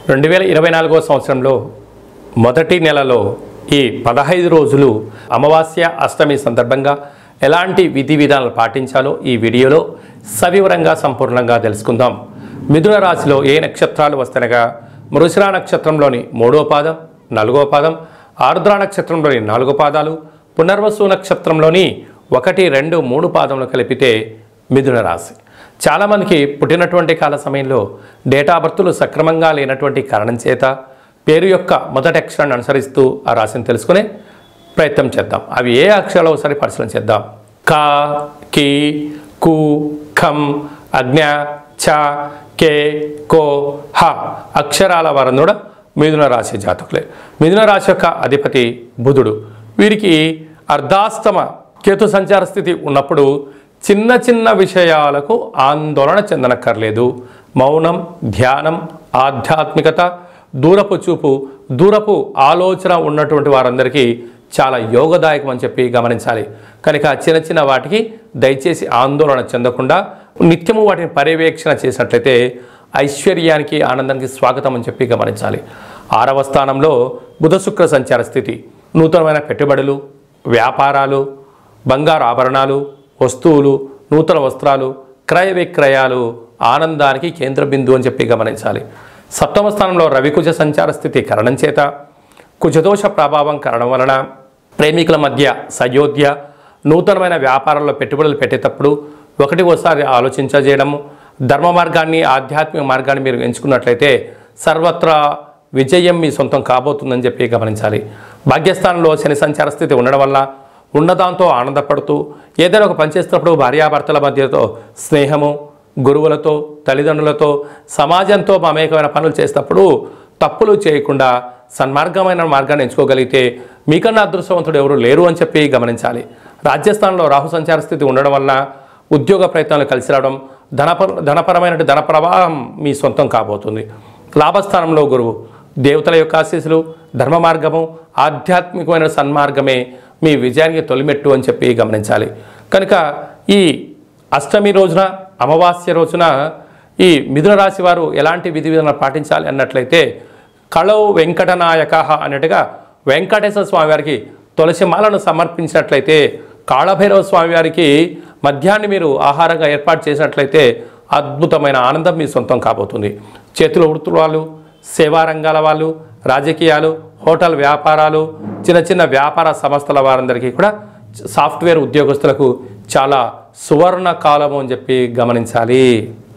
రెండు వేల ఇరవై నాలుగో సంవత్సరంలో మొదటి నెలలో ఈ పదహైదు రోజులు అమావాస్య అష్టమి సందర్భంగా ఎలాంటి విధి విధానాలు పాటించాలో ఈ వీడియోలో సవివరంగా సంపూర్ణంగా తెలుసుకుందాం మిథున రాశిలో ఏ నక్షత్రాలు వస్తనగా మృషిరా నక్షత్రంలోని మూడో పాదం నాలుగో పాదం ఆర్ద్ర నక్షత్రంలోని నాలుగో పాదాలు పునర్వసు నక్షత్రంలోని ఒకటి రెండు మూడు పాదములు కలిపితే మిథున రాశి చాలామందికి పుట్టినటువంటి కాల సమయంలో డేటా బర్తులు సక్రమంగా లేనటువంటి కారణం చేత పేరు యొక్క మొదటి అక్షరాన్ని అనుసరిస్తూ ఆ రాశిని తెలుసుకునే ప్రయత్నం చేద్దాం అవి ఏ అక్షరాలు ఒకసారి పరిశీలన చేద్దాం క కి కు ఖం అజ్ఞ ఛ కే కో హ అక్షరాల వారందరూ కూడా మిథున రాశి జాతకులే మిథున రాశి యొక్క అధిపతి బుధుడు వీరికి అర్ధాస్తమ కేతు సంచార స్థితి ఉన్నప్పుడు చిన్న చిన్న విషయాలకు ఆందోళన చెందనక్కర్లేదు మౌనం ధ్యానం ఆధ్యాత్మికత దూరపు చూపు దూరపు ఆలోచన ఉన్నటువంటి వారందరికీ చాలా యోగదాయకం అని చెప్పి గమనించాలి కనుక చిన్న చిన్న వాటికి దయచేసి ఆందోళన చెందకుండా నిత్యము వాటిని పర్యవేక్షణ చేసినట్లయితే ఐశ్వర్యానికి ఆనందానికి స్వాగతం అని చెప్పి గమనించాలి ఆరవ స్థానంలో బుధ శుక్ర సంచార స్థితి నూతనమైన పెట్టుబడులు వ్యాపారాలు బంగారు ఆభరణాలు వస్తువులు నూతన వస్త్రాలు క్రయ విక్రయాలు ఆనందానికి కేంద్ర బిందువు అని చెప్పి గమనించాలి సప్తమ స్థానంలో రవికుజ సంచార స్థితి కరణం చేత కుజదోష ప్రభావం కారణం వలన ప్రేమికుల మధ్య సయోధ్య నూతనమైన వ్యాపారంలో పెట్టుబడులు పెట్టేటప్పుడు ఒకటి ఒకసారి ఆలోచించజేయడము ధర్మ మార్గాన్ని ఆధ్యాత్మిక మార్గాన్ని మీరు ఎంచుకున్నట్లయితే సర్వత్రా విజయం మీ సొంతం కాబోతుందని చెప్పి గమనించాలి భాగ్యస్థానంలో శని సంచార స్థితి ఉండడం వల్ల ఉన్నదాంతో ఆనందపడుతూ ఏదైనా ఒక పని చేస్తున్నప్పుడు భార్యాభర్తల మధ్యతో స్నేహము గురువులతో తల్లిదండ్రులతో సమాజంతో మమేకమైన పనులు చేసేటప్పుడు తప్పులు చేయకుండా సన్మార్గమైన మార్గాన్ని ఎంచుకోగలిగితే మీకన్నా అదృష్టవంతుడు ఎవరు లేరు అని చెప్పి గమనించాలి రాజ్యస్థానంలో రాహు సంచార స్థితి ఉండడం వలన ఉద్యోగ ప్రయత్నాలు కలిసి రావడం ధనపర ధనపరమైన ధన ప్రవాహం మీ సొంతం కాబోతుంది లాభస్థానంలో గురువు దేవతల యొక్క ఆశీస్సులు ధర్మ మార్గము ఆధ్యాత్మికమైన సన్మార్గమే మీ విజయానికి తొలిమెట్టు అని చెప్పి గమనించాలి కనుక ఈ అష్టమి రోజున అమావాస్య రోజున ఈ మిథున రాశి వారు ఎలాంటి విధి విధానాలు పాటించాలి అన్నట్లయితే కళవు వెంకటనాయక అన్నట్టుగా వెంకటేశ్వర స్వామి వారికి తులసి మాలను సమర్పించినట్లయితే కాళభైరవ స్వామి వారికి మధ్యాహ్నం మీరు ఆహారంగా ఏర్పాటు చేసినట్లయితే అద్భుతమైన ఆనందం మీ సొంతం కాబోతుంది చేతుల వృత్తుల వాళ్ళు సేవా రంగాల వాళ్ళు రాజకీయాలు హోటల్ వ్యాపారాలు చిన్న చిన్న వ్యాపార సంస్థల వారందరికీ కూడా సాఫ్ట్వేర్ ఉద్యోగస్తులకు చాలా సువర్ణ కాలము అని చెప్పి గమనించాలి